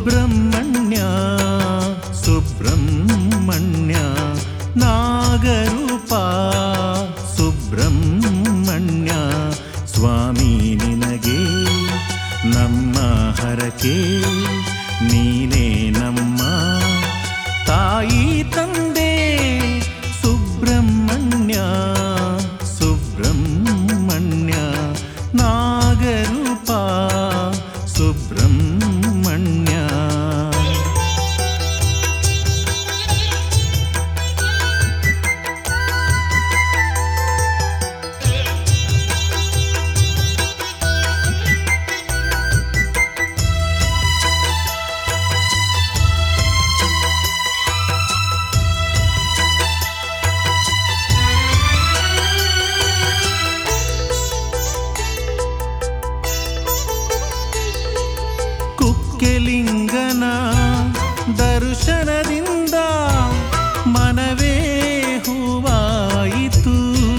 ಸುಬ್ರಹ್ಮಣ್ಯ ಸುಬ್ರಹ್ಮಣ್ಯ ನಾಗರೂಪ ಸುಬ್ರಹ್ಮಣ್ಯ ಸ್ವಾಮಿ ನಿನಗೆ ನಮ್ಮ ಹರಕೆ ನೀನೇ ನಮ್ಮ ತಾಯಿ ತಂದೆ ಸುಬ್ರಹ್ಮಣ್ಯ ಸುಬ್ರಹ್ಮಣ್ಯ ನಾಗರೂಪ ಸುಬ್ರಹ್ಮಣ್ಯ ಕುಕ್ಕೆಲಿಂಗನ ದರ್ಶನದಿಂದ ಮನವೇ ಹೂವಾಯಿತು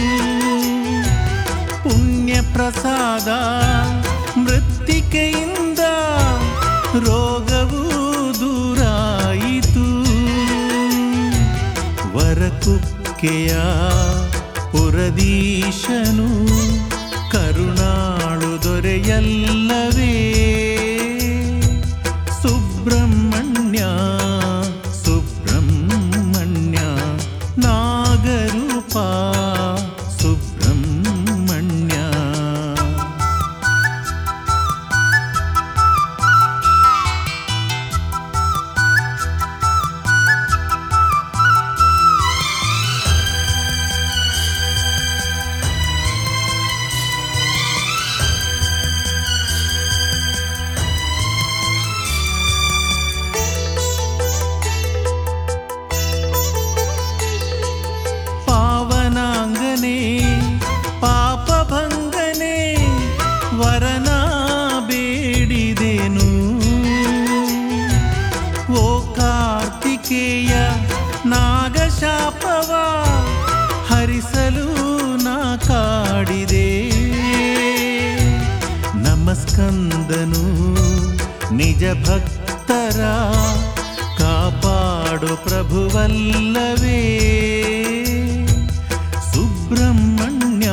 ಪುಣ್ಯ ಪ್ರಸಾದ ಮೃತ್ತಿಕೆಯಿಂದ ರೋಗವೂ ದೂರಾಯಿತು ವರಕುಕ್ಕೆಯ ಪುರದೀಶನು ಕರುಣಾಳು ದೊರೆಯಲ್ಲವೇ ಸುಬ್ರಹ್ಮಣ್ಯ ಸುಬ್ರಹ್ಮಣ್ಯ ನಾಗರೂಪ ಸುಬ್ರಹ್ಮಣ್ಯ ಪಾವನಾಂಗನೆ ಪಾಪಭಂಗನೆ ವರನ ಬೇಡಿದೆನು ಓ ಕಾರ್ತಿಕೇಯ ನಾಗಶಾಪವ ಹರಿಸಲು ನಾ ಕಾಡಿದೆ ನಮಸ್ಕಂದನು ನಿಜ ಭಕ್ತರ ಕಾಪಾಡು ಪ್ರಭುವಲ್ಲವೇ ಸುಬ್ರಹ್ಮಣ್ಯ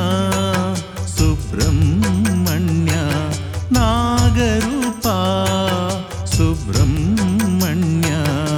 ಸುಬ್ರಹ್ಮಣ್ಯ ನಾಗರೂಪ ಸುಬ್ರಹ್ಮಣ್ಯ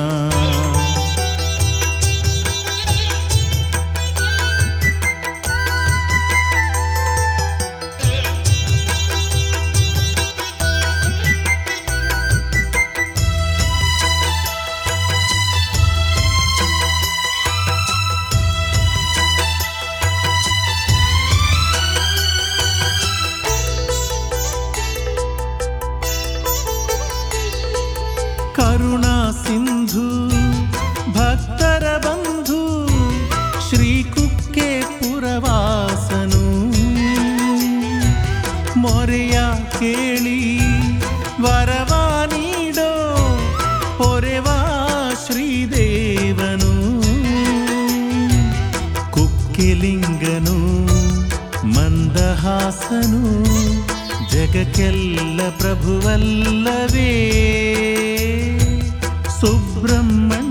ಕರುಣಾ ಸಿಂಧು ಭಕ್ತರ ಬಂಧು ಶ್ರೀ ಕುಕ್ಕೆ ಪುರವಾಸನು ಮೊರೆಯ ಕೇಳಿ ವರವ ನೀಡೋ ಪೊರೆವಾ ಶ್ರೀದೇವನು ಕುಕ್ಕಿಲಿಂಗನು ಮಂದಹಾಸನು ಜಗಕ್ಕೆಲ್ಲ ಪ್ರಭುವಲ್ಲವೇ ಸುಬ್ರಹ್ಮಣ್ಯ